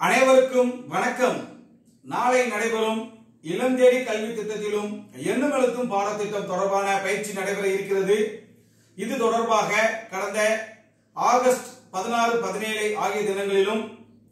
அனைவருக்கும் வணக்கம் நாளை நடைபெறும் இளம் தேடி கல்வி திட்டத்திலும் எண்ணும் எழுத்தும் பாடத்திட்டம் தொடர்பான பயிற்சி நடைபெற இருக்கிறது இது தொடர்பாக கடந்த ஆகஸ்ட் பதினாறு பதினேழு ஆகிய தினங்களிலும்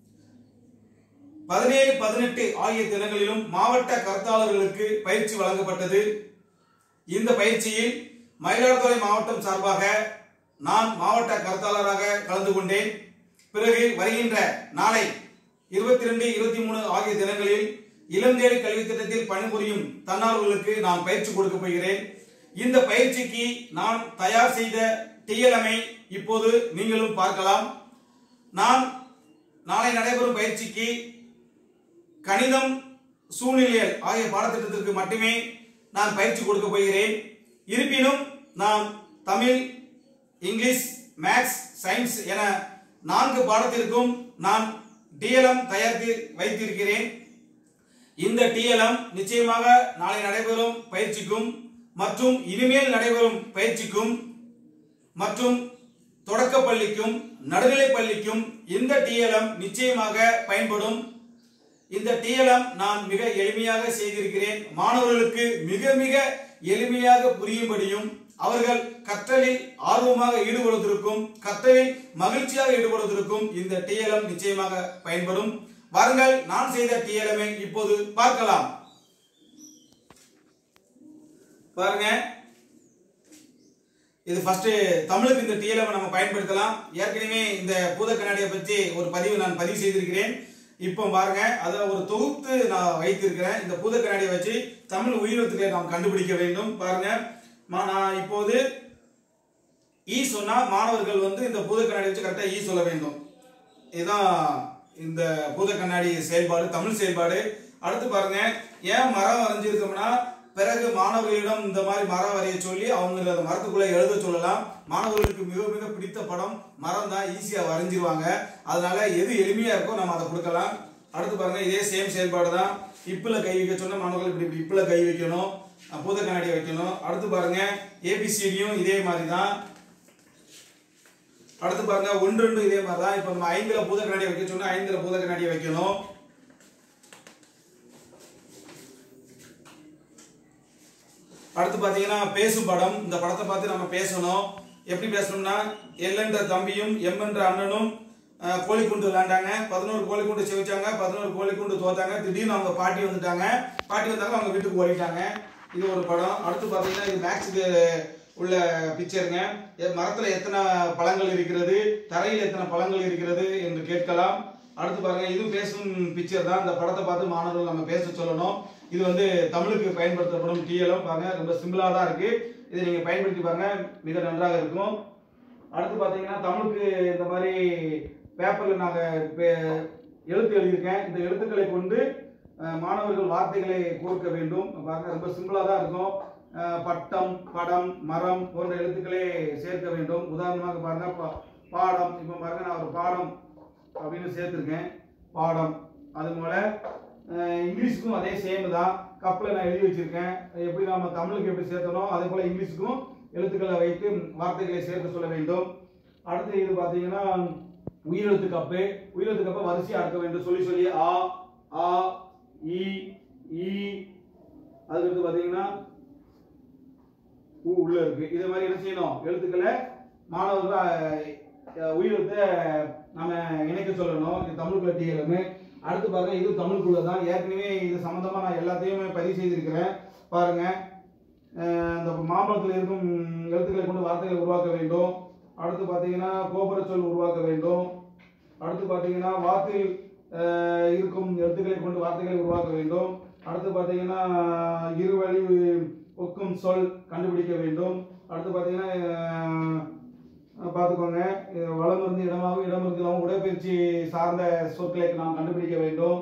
பதினேழு பதினெட்டு ஆகிய தினங்களிலும் மாவட்ட கருத்தாளர்களுக்கு பயிற்சி வழங்கப்பட்டது இந்த பயிற்சியில் மயிலாடுதுறை மாவட்டம் சார்பாக நான் மாவட்ட கருத்தாளராக கலந்து கொண்டேன் பிறகு வருகின்ற நாளை இருபத்தி ரெண்டு இருபத்தி மூணு ஆகிய தினங்களில் இளந்தேடி கல்வி திட்டத்தில் பணிபுரியும் தன்னார்வர்களுக்கு நான் பயிற்சி கொடுக்க போகிறேன் இந்த பயிற்சிக்கு நான் தயார் செய்த டிஎல்எம்ஐ இப்போது நீங்களும் பார்க்கலாம் நான் நாளை நடைபெறும் பயிற்சிக்கு கணிதம் சூழ்நிலையல் ஆகிய பாடத்திட்டத்திற்கு மட்டுமே நான் பயிற்சி கொடுக்க போகிறேன் இருப்பினும் நான் தமிழ் இங்கிலீஷ் மேத்ஸ் சயின்ஸ் என நான்கு பாடத்திற்கும் நான் டிஎல்எம் தயாரித்து வைத்திருக்கிறேன் இந்த டிஎல்எம் நிச்சயமாக நாளை நடைபெறும் பயிற்சிக்கும் மற்றும் இனிமேல் நடைபெறும் பயிற்சிக்கும் மற்றும் தொடக்க பள்ளிக்கும் நடுநிலை பள்ளிக்கும் இந்த டிஎல்எம் நிச்சயமாக பயன்படும் இந்த டிஎல்எம் நான் மிக எளிமையாக செய்திருக்கிறேன் மாணவர்களுக்கு மிக மிக எளிமையாக புரியும்படியும் அவர்கள் கற்றலில் ஆர்வமாக ஈடுபடுவதற்கும் கற்றலில் மகிழ்ச்சியாக ஈடுபடுவதற்கும் இந்த டிஎல்எம் நிச்சயமாக பயன்படும் வாருங்கள் நான் செய்த டிஎல்எம் இப்போது பார்க்கலாம் பாருங்க இது ஃபர்ஸ்ட் தமிழுக்கு இந்த டிஎல்எம் நம்ம பயன்படுத்தலாம் ஏற்கனவே இந்த பூத கண்ணாடியை பற்றி ஒரு பதிவு நான் பதிவு செய்திருக்கிறேன் இப்போ பாருங்க அதை ஒரு தொகுத்து நான் வைத்திருக்கிறேன் இந்த பூத கண்ணாடியை வச்சு தமிழ் உயிரெழுத்துக்களை நாம் கண்டுபிடிக்க வேண்டும் பாருங்க மா- நான் இப்போது ஈ சொன்னா மாணவர்கள் வந்து இந்த பூத கண்ணாடி வச்சு கரெக்டாக ஈ சொல்ல வேண்டும் இதுதான் இந்த பூத கண்ணாடி செயல்பாடு தமிழ் செயல்பாடு அடுத்து பாருங்க ஏன் மரம் வரைஞ்சிருக்கோம்னா பிறகு மாணவர்களிடம் இந்த மாதிரி மரம் வரைய சொல்லி அவங்க அந்த மரத்துக்குள்ள எழுத சொல்லலாம் மாணவர்களுக்கு மிக மிக பிடித்த படம் மரம் தான் ஈஸியா வரைஞ்சிருவாங்க அதனால எது எளிமையா இருக்கோ நம்ம அதை கொடுக்கலாம் அடுத்து பாருங்க இதே சேம் செயல்பாடு தான் இப்பில் கை வைக்க சொன்னா மாணவர்கள் இப்படி இப்படி இப்பில் கை வைக்கணும் அஹ் பூத கண்ணாடி வைக்கணும் அடுத்து பாருங்க ஏபிசிடியும் இதே மாதிரி தான் அடுத்து பாருங்க ஒன்று ரெண்டு இதே மாதிரி தான் இப்போ நம்ம ஐந்துல பூத கண்ணாடி வைக்க சொன்னா ஐந்துல பூத கண்ணாடியை வைக்கணும் அடுத்து பாத்தீங்கன்னா பேசும் படம் இந்த படத்தை பார்த்து நம்ம பேசணும் எப்படி பேசணும்னா எல் என்ற தம்பியும் எம் என்ற அண்ணனும் அஹ், கோழிக்குண்டு விளையாண்டாங்க பதினோரு கோழிக்குண்டு செவிச்சாங்க பதினோரு கோழிக்குண்டு தோத்தாங்க திடீர்னு அவங்க பாட்டி வந்துட்டாங்க பாட்டி வந்தாங்க அவங்க வீட்டுக்கு ஓடிட்டாங்க இது ஒரு படம் அடுத்து பாத்தீங்கன்னா இது மேக்ஸுக்கு உள்ள பிக்சருங்க எ- மரத்துல எத்தனை பழங்கள் இருக்கிறது தரையில் எத்தனை பழங்கள் இருக்கிறது என்று கேட்கலாம் அடுத்து பாருங்க இது பேசும் பிக்சர் தான் இந்த படத்தை பார்த்து மாணவர்கள் நம்ம பேச சொல்லணும் இது வந்து தமிழுக்கு பயன்படுத்தப்படும் டிஎல்எம் பாருங்க ரொம்ப சிம்பிளா தான் இருக்கு இதை நீங்க பயன்படுத்தி பாருங்க மிக நன்றாக இருக்கும் அடுத்து பாத்தீங்கன்னா தமிழுக்கு இந்த மாதிரி பேப்பர்ல நாங்க பே- எழுத்து எழுதியிருக்கேன் இந்த எழுத்துக்களை கொண்டு அஹ், மாணவர்கள் வார்த்தைகளை கொடுக்க வேண்டும் பாருங்க ரொம்ப சிம்பிளா தான் இருக்கும் அஹ், பட்டம் படம் மரம் போன்ற எழுத்துக்களை சேர்க்க வேண்டும் உதாரணமாக பாருங்க பா- பாடம் இப்போ பாருங்க நான் ஒரு பாடம் அப்படின்னு சேர்த்துருக்கேன் பாடம் அது போல அஹ், இங்கிலீஷுக்கும் அதே சேம் தான் கப்பில் நான் எழுதி வச்சிருக்கேன் எப்படி நாம தமிழுக்கு எப்படி சேர்த்தனோ அதே போல இங்கிலீஷுக்கும் எழுத்துக்களை வைத்து வார்த்தைகளை சேர்க்க சொல்ல வேண்டும் அடுத்து இது பார்த்தீங்கன்னா உயிரெழுத்து கப்பு உயிரெழுத்து கப்பை வரிசையா அடுக்க வேண்டும் சொல்லி சொல்லி ஆ ஆ இ ஈ அதுக்கடுத்து பார்த்தீங்கன்னா உ உள்ள இருக்கு இதே மாதிரி என்ன செய்யணும் எழுத்துக்களை மாணவர்கள் அஹ், உயிரெழுத்தை நம்ம இணைக்க சொல்லணும் இது தமிழுக்குள்ள டிஎல்எம் அடுத்து பாருங்க இது தமிழுக்குள்ள தான் ஏற்கனவே இது சம்பந்தமா நான் எல்லாத்தையுமே பதிவு செய்திருக்கிறேன் பாருங்க அஹ், இந்த மாம்பழத்தில் இருக்கும் எழுத்துக்களை கொண்டு வார்த்தைகளை உருவாக்க வேண்டும் அடுத்து பார்த்தீங்கன்னா கோபுர சொல் உருவாக்க வேண்டும் அடுத்து பார்த்தீங்கன்னா வார்த்தையில் அஹ், இருக்கும் எழுத்துக்களை கொண்டு வார்த்தைகளை உருவாக்க வேண்டும் அடுத்து பார்த்தீங்கன்னா இருவழி ஒக்கும் சொல் கண்டுபிடிக்க வேண்டும் அடுத்து பார்த்தீங்கன்னா அஹ், பார்த்துக்கோங்க இது வலமிருந்து இடமாகவும் இடமிருந்து இடமாகவும் உடற்பயிற்சி சார்ந்த சொற்களை நாம் கண்டுபிடிக்க வேண்டும்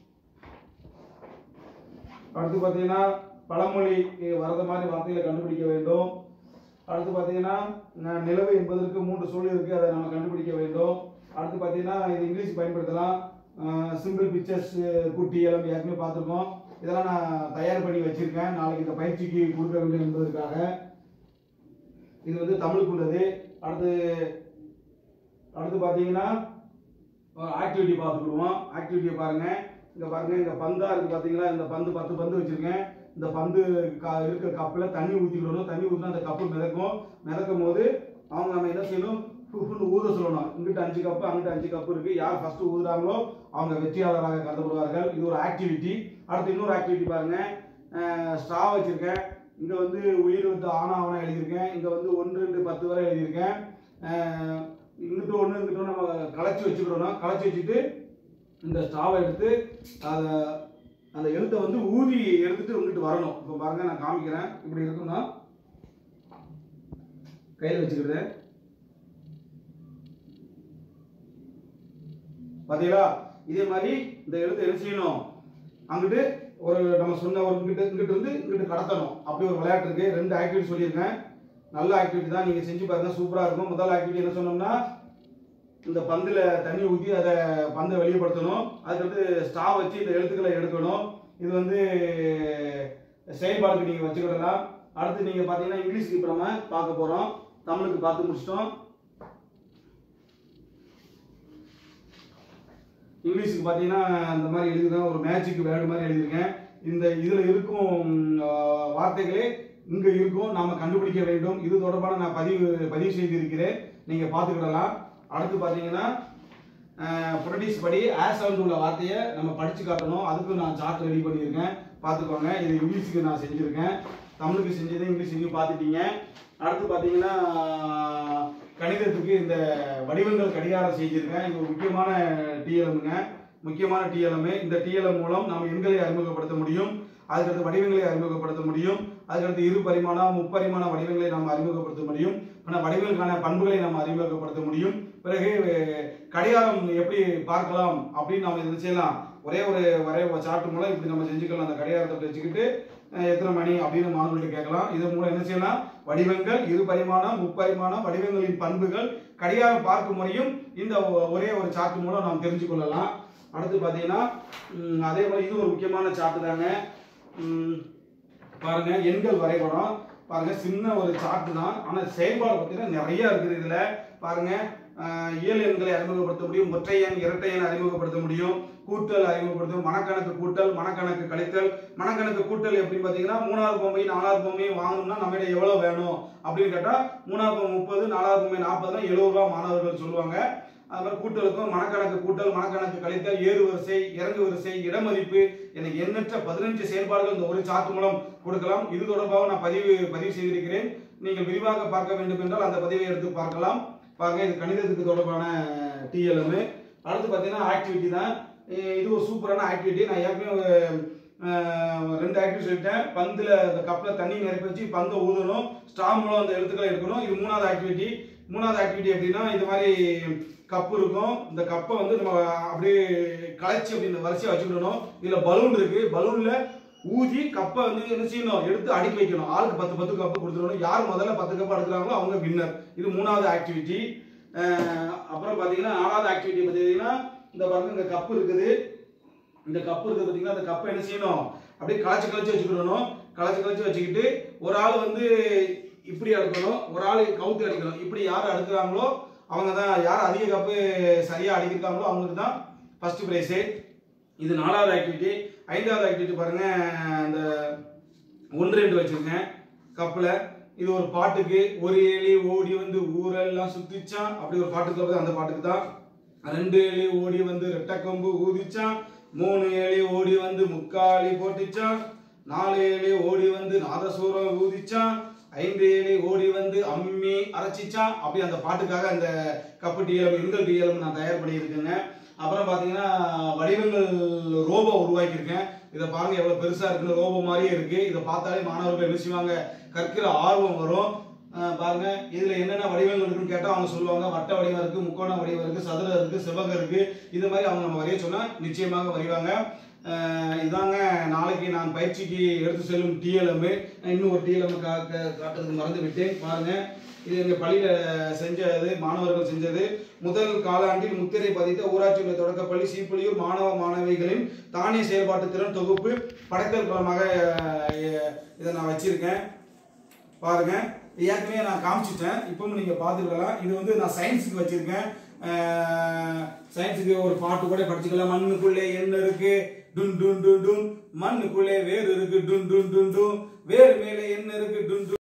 அடுத்து பார்த்தீங்கன்னா பழமொழி வரத மாதிரி வார்த்தைகளை கண்டுபிடிக்க வேண்டும் அடுத்து பார்த்தீங்கன்னா ந- நிலவு என்பதற்கு மூன்று சொல் இருக்கு அதை நம்ம கண்டுபிடிக்க வேண்டும் அடுத்து பார்த்தீங்கன்னா இது இங்கிலீஷ் பயன்படுத்தலாம் சிம்பிள் பிக்சர்ஸ் குட்டி எல்லாம் ஏற்கனவே பார்த்துருக்கோம் இதெல்லாம் நான் தயார் பண்ணி வச்சிருக்கேன் நாளைக்கு இந்த பயிற்சிக்கு கொடுக்க வேண்டும் என்பதற்காக இது வந்து தமிழுக்கு உள்ளது அடுத்து அடுத்து பார்த்தீங்கன்னா ஆக்டிவிட்டி பார்த்துக்கிடுவோம் ஆக்டிவிட்டியை பாருங்க இங்க பாருங்க இங்க பந்தா இருக்கு பாத்தீங்களா இந்த பந்து பத்து பந்து வச்சிருக்கேன் இந்த பந்து க- இருக்கிற கப்பில் தண்ணி ஊற்றிக்கிடணும் தண்ணி ஊற்றினா அந்த கப்பு மிதக்கும் மிதக்கும் போது அவங்க நம்ம என்ன செய்யணும் ஃபுல் ஊத சொல்லணும் இங்கிட்ட அஞ்சு கப்பு அங்கிட்ட அஞ்சு கப்பு இருக்கு யார் ஃபர்ஸ்ட் ஊதுறாங்களோ அவங்க வெற்றியாளராக கருதப்படுவார்கள் இது ஒரு ஆக்டிவிட்டி அடுத்து இன்னொரு ஆக்டிவிட்டி பாருங்க ஸ்ட்ரா வச்சிருக்கேன் இங்க வந்து உயிர் வந்து ஆனாவனா எழுதியிருக்கேன் இங்க வந்து ஒன்று ரெண்டு பத்து வரை எழுதியிருக்கேன் அஹ் இங்கிட்ட ஒன்று இங்கிட்ட ஒன்று நம்ம களைச்சி வச்சுக்கிறோம் களைச்சி வச்சுட்டு இந்த ஸ்ட்ராவை எடுத்து அதை அந்த எழுத்தை வந்து ஊதி எடுத்துட்டு இங்கிட்டு வரணும் இப்போ பாருங்க நான் காமிக்கிறேன் இப்படி இருக்குன்னா கையில் வச்சுக்கிறேன் பாத்தீங்களா இதே மாதிரி இந்த எழுத்தை என்ன செய்யணும் அங்கிட்டு ஒரு நம்ம சொன்ன ஒரு இங்கிட்ட இங்கிட்டு இருந்து இங்கிட்டு கடத்தணும் அப்படி ஒரு விளையாட்டு இருக்கு ரெண்டு ஆக்டிவிட்டி சொல்லியிருக்கேன் நல்ல ஆக்டிவிட்டி தான் நீங்க செஞ்சு பாருங்க சூப்பரா இருக்கும் முதல் ஆக்டிவிட்டி என்ன சொன்னோம்னா இந்த பந்துல தண்ணி ஊற்றி அதை பந்தை வெளியப்படுத்தணும் அதுக்கடுத்து ஸ்டா வச்சு இந்த எழுத்துக்களை எடுக்கணும் இது வந்து செயல்பாடுக்கு நீங்க வச்சுக்கிடலாம் அடுத்து நீங்க பாத்தீங்கன்னா இங்கிலீஷ்க்கு இப்போ நம்ம பார்க்க போறோம் தமிழுக்கு பார்த்து முடிச்சிட்டோம் இங்கிலீஷுக்கு பார்த்தீங்கன்னா இந்த மாதிரி எழுதிருக்கேன் ஒரு மேஜிக் வேர்டு மாதிரி எழுதியிருக்கேன் இந்த இதில் இருக்கும் ஆஹ், வார்த்தைகளே இங்கே இருக்கும் நாம் கண்டுபிடிக்க வேண்டும் இது தொடர்பான நான் பதிவு பதிவு செய்திருக்கிறேன் நீங்கள் பார்த்துக்கிடலாம் அடுத்து பார்த்தீங்கன்னா ப்ரொடியூஸ் படி ஆஸ் சவுண்ட் உள்ள வார்த்தையை நம்ம படித்து காட்டணும் அதுக்கு நான் சார்ட் ரெடி பண்ணியிருக்கேன் பார்த்துக்கோங்க இது இங்கிலீஷுக்கு நான் செஞ்சுருக்கேன் தமிழுக்கு செஞ்சது இங்கிலீஷுக்கு பார்த்துட்டீங்க அடுத்து பார்த்தீங்கன்னா கணிதத்துக்கு இந்த வடிவங்கள் கடிகாரம் செஞ்சிருக்கேன் இது ஒரு முக்கியமான டிஎல்எம்ங்க முக்கியமான டிஎல்எம் இந்த டிஎல்எம் மூலம் நாம் எண்களை அறிமுகப்படுத்த முடியும் அதுக்கடுத்து வடிவங்களை அறிமுகப்படுத்த முடியும் அதுக்கடுத்து இரு பரிமாண முப்பரிமாண வடிவங்களை நாம் அறிமுகப்படுத்த முடியும் ஆனால் வடிவங்களுக்கான பண்புகளை நாம் அறிமுகப்படுத்த முடியும் பிறகு அஹ், கடிகாரம் எப்படி பார்க்கலாம் அப்படின்னு நாம் இது செய்யலாம் ஒரே ஒரு வரைய சார்ட் மூலம் இப்படி நம்ம செஞ்சுக்கலாம் அந்த கடிகாரத்தை வச்சுக்கிட்டு அஹ், எத்தனை மணி அப்படின்னு மாணவர்கள்ட்ட கேட்கலாம் இதன் மூலம் என்ன செய்யலாம் வடிவங்கள் இரு பரிமாணம் முப்பரிமாணம் வடிவங்களின் பண்புகள் கடிகாரம் பார்க்கும் முறையும் இந்த ஒ- ஒரே ஒரு சார்ட் மூலம் நாம் தெரிஞ்சு கொள்ளலாம் அடுத்து பார்த்தீங்கன்னா ம், அதே மாதிரி இது ஒரு முக்கியமான சார்ட் தாங்க ம், பாருங்க எண்கள் வரைபடம் பாருங்க சின்ன ஒரு சார்ட் தான் ஆனா செயல்பாடு பார்த்தீங்கன்னா நிறைய இருக்குது இதுல பாருங்க ஆஹ், இயல் எண்களை அறிமுகப்படுத்த முடியும் ஒற்றை எண் இரட்டை எண் அறிமுகப்படுத்த முடியும் கூட்டல் அறிமுகப்படுத்தும் மனக்கணக்கு கூட்டல் மனக்கணக்கு கழித்தல் மனக்கணக்கு கூட்டல் எப்படி பார்த்தீங்கன்னா மூணாவது பொம்மை நாலாவது பொம்மையை வாங்கணும்னா நம்மகிட்ட எவ்வளவு வேணும் அப்படின்னு கேட்டா மூணாவது பொம்மை முப்பது நாலாவது பொம்மை நாற்பதுனா எழுபது ரூபா மாணவர்கள் சொல்லுவாங்க அது மாதிரி கூட்டலுக்கும் மனக்கணக்கு கூட்டல் மனக்கணக்கு கழித்தல் ஏறு வரிசை இறங்கு வரிசை இடமதிப்பு எனக்கு எண்ணற்ற பதினஞ்சு செயல்பாடுகள் இந்த ஒரு சார்ட் மூலம் கொடுக்கலாம் இது தொடர்பாக நான் பதிவு பதிவு செய்திருக்கிறேன் நீங்கள் விரிவாக பார்க்க வேண்டும் என்றால் அந்த பதிவை எடுத்து பார்க்கலாம் பாருங்க இது கணிதத்துக்கு தொடர்பான டிஎல்எம் அடுத்து பார்த்தீங்கன்னா ஆக்டிவிட்டி தான் இ- இது ஒரு சூப்பரான ஆக்டிவிட்டி நான் ஏற்கனவே அஹ், ரெண்டு ஆக்டிவிட்டி சொல்லிட்டேன் பந்தில் அந்த கப்பில் தண்ணி நிரப்பி வச்சு பந்தை ஊதணும் ஸ்ட்ரா மூலம் அந்த எழுத்துக்களை எடுக்கணும் இது மூணாவது ஆக்டிவிட்டி மூணாவது ஆக்டிவிட்டி எப்படின்னா இது மாதிரி கப்பு இருக்கும் இந்த கப்பை வந்து நம்ம அப்படியே களைச்சி அப்படி இந்த வரிசையாக வச்சுக்கிடணும் இதில் பலூன் இருக்கு பலூன்ல ஊதி கப்பை வந்து என்ன செய்யணும் எடுத்து அடுக்கி வைக்கணும் ஆளுக்கு பத்து பத்து கப்பு கொடுத்துடணும் யார் முதல்ல பத்து கப்பு எடுக்கிறாங்களோ அவங்க வின்னர் இது மூணாவது ஆக்டிவிட்டி அப்புறம் பார்த்தீங்கன்னா நாலாவது ஆக்டிவிட்டி பார்த்தீங்கன்னா இந்த பாருங்க இந்த கப்பு இருக்குது இந்த கப்பு இருக்குது பார்த்தீங்கன்னா அந்த கப்பை என்ன செய்யணும் அப்படியே களைச்சி களைச்சி வச்சுக்கிடணும் களைச்சி களைச்சி வச்சுக்கிட்டு ஒரு ஆள் வந்து இப்படி அடுக்கணும் ஒரு ஆள் கவுத்து அடிக்கணும் இப்படி யார் அடுக்குறாங்களோ அவங்க தான் யார் அதிக கப்பு சரியா அடிக்கிறாங்களோ அவங்களுக்கு தான் ஃபர்ஸ்ட் ப்ரைஸு இது நாலாவது ஆக்டிவிட்டி ஐந்தாவது ஆக்டிவிட்டி பாருங்க இந்த ஒன்று ரெண்டு வச்சிருக்கேன் கப்பில் இது ஒரு பாட்டுக்கு ஒரு ஏழி ஓடி வந்து ஊரெல்லாம் சுத்திச்சான் அப்படி ஒரு பாட்டுக்கு வருது அந்த பாட்டுக்கு தான் ரெண்டு ஏழி ஓடி வந்து ரெட்டக்கொம்பு ஊதிச்சான் மூணு ஏழி ஓடி வந்து முக்காலி போட்டுச்சான் நாலு ஏழி ஓடி வந்து நாதசூரம் ஊதிச்சான் ஐந்து ஏழி ஓடி வந்து அம்மி அரைச்சிச்சான் அப்படி அந்த பாட்டுக்காக அந்த கப்பு டிஎலம் எண்கள் டிஎலம் நான் தயார் பண்ணியிருக்கேங்க அப்புறம் பார்த்தீங்கன்னா வடிவங்கள் ரோபோ உருவாக்கியிருக்கேன் இதை பாருங்க எவ்வளவு பெருசா இருக்குன்னு ரோபோ மாதிரியே இருக்கு இதை பார்த்தாலே மாணவர்கள் என்ன செய்வாங்க கற்கிற ஆர்வம் வரும் அஹ் பாருங்க இதுல என்னென்ன வடிவங்கள் இருக்குன்னு கேட்டா அவங்க சொல்லுவாங்க வட்ட வடிவம் இருக்கு முக்கோண வடிவம் இருக்கு சதுரம் இருக்கு செவ்வகம் இருக்கு இது மாதிரி அவங்க நம்ம வரைய சொன்னா நிச்சயமாக வரைவாங்க அஹ் இதாங்க நாளைக்கு நான் பயிற்சிக்கு எடுத்து செல்லும் டிஎல்எம் இன்னும் ஒரு டிஎல்எம் காட்டுறதுக்கு மறந்து விட்டேன் பாருங்க இது எங்க பள்ளியில செஞ்சது மாணவர்கள் செஞ்சது முதல் காலாண்டில் முத்திரை பதித்த ஊராட்சி ஒன்றிய தொடக்கப்பள்ளி சீப்புலியூர் மாணவ மாணவிகளின் தானிய செயல்பாட்டு திறன் தொகுப்பு படைத்தல் களமாக அஹ், இதை நான் வச்சிருக்கேன் பாருங்க ஏற்கனவே நான் காமிச்சிட்டேன் இப்பவும் நீங்க பார்த்துக்கலாம் இது வந்து நான் சயின்ஸுக்கு வச்சிருக்கேன் சயின்ஸுக்கு ஒரு பாட்டு கூட படிச்சுக்கலாம் மண்ணுக்குள்ளே என்ன இருக்கு டுன் டுன் டுன் டுன் மண்ணுக்குள்ளே வேர் இருக்கு டுன் டுன் டுன் டுன் வேர் மேலே என்ன இருக்கு டுன் டுன்